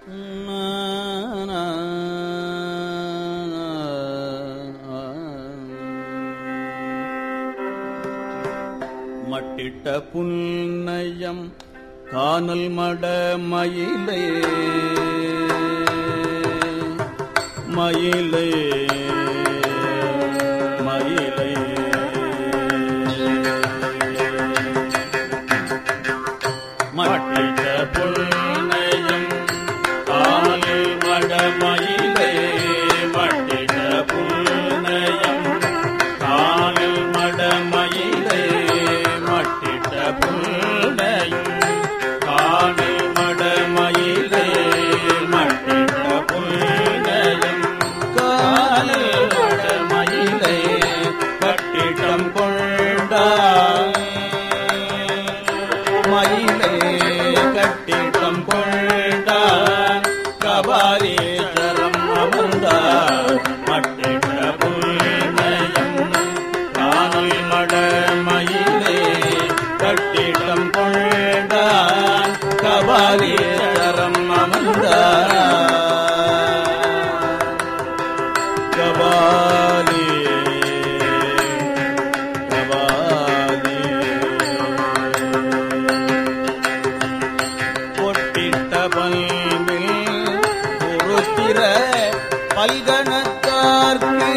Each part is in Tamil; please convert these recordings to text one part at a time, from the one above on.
மட்டிட்ட புன்னயம் காணல் மட மயிலே மயிலே மயிலே மட்டிட்ட புன்னயம் காணல் மட மயிலே மட்டிட்ட புன்னயம் காணல் மட மயிலே மட்டிட்ட புன்னயம் காணல் மட மயிலே மட்டிட்ட புன்னயம் காணல் மட மயிலே கட்டிடம் கொண்டாய் மயிலே கட்டிடம் கொண்டான் கபாலீஸ்வரம் அமர்ந்தார் மட்டிட புன்னயம் காணல் மட மயிலே கட்டிடம் கொண்டான் கபாலீஸ்வரம் அமர்ந்தார் கபாலி பொட்டிட்ட பல்பில் பொறுத்திர பல்கணத்தார்க்கு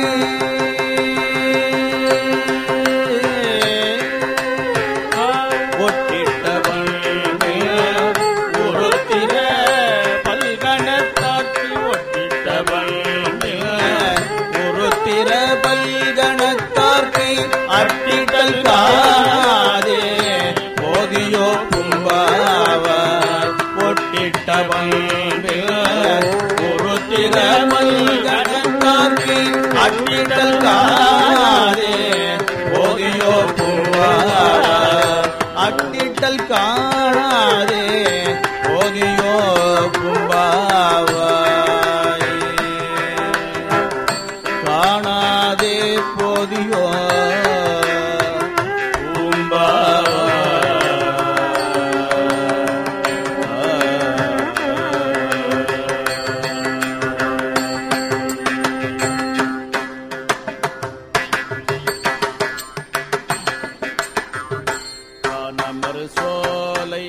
பொட்டிட்ட பல்பில் பொறுத்திர பல்கணத்தார்க்கு ஒட்டிட்ட பல்பில் பொறுத்திர பல்கணத்தார்க்கு அட்டிட்டல் காதே போதியோ கும்பாவார் பொட்டிட்ட பல்பில் பொறுத்திர பல்கணத்தார்க்கு அட்டிட்டல் காதே போதியோ கும்பாவார் அட்டிட்டல் காணாதே போதியோ கும்பாவாய் காணாதே போதியோ காணமர் சோலை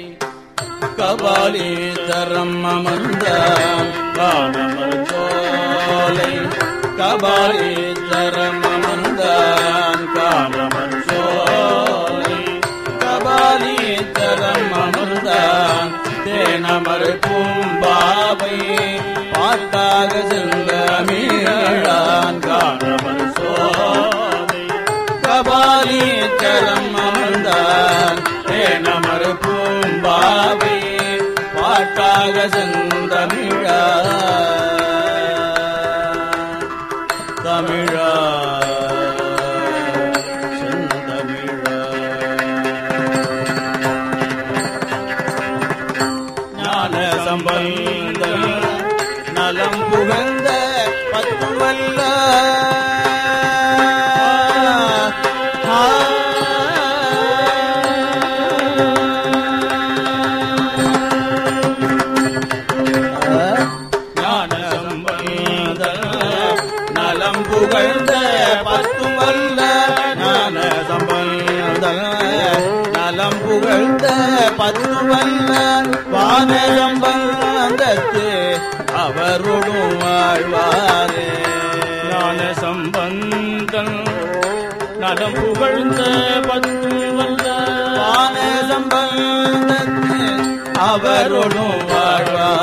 கபாலீதரம் அமர்ந்தான் காணமர் சோலை கபாலீதரம் அமர்ந்தான் காணமர் சோலை கபாலீதரம் அமர்ந்தான் தேனமர் பூம்பாவை பார்த்தாக சென்றமீழான் காணமர் சோலை கபாலீச்சரம் அமர்ந்தான் தேனமர் பூம்பாவை பாட்டாக செந்தமிழா தமிழா செந்தமிழா ஞான சம்பந்தம் நலம் புகழ்ந்த பத்துவல்ல ஞான சம்பந்த நலம் புகழ்ந்த பத்துவல்ல ஞான சம்பந்த நலம் புகழ்ந்த பத்துவல்ல வான சம்பந்தத்து அவருடும் வாழ்வாரே ஞான சம்பந்தன் நலம் புகழ்ந்த பத்துவல்ல வான சம்பந்தத்து அவருடும் வாழ்வாரே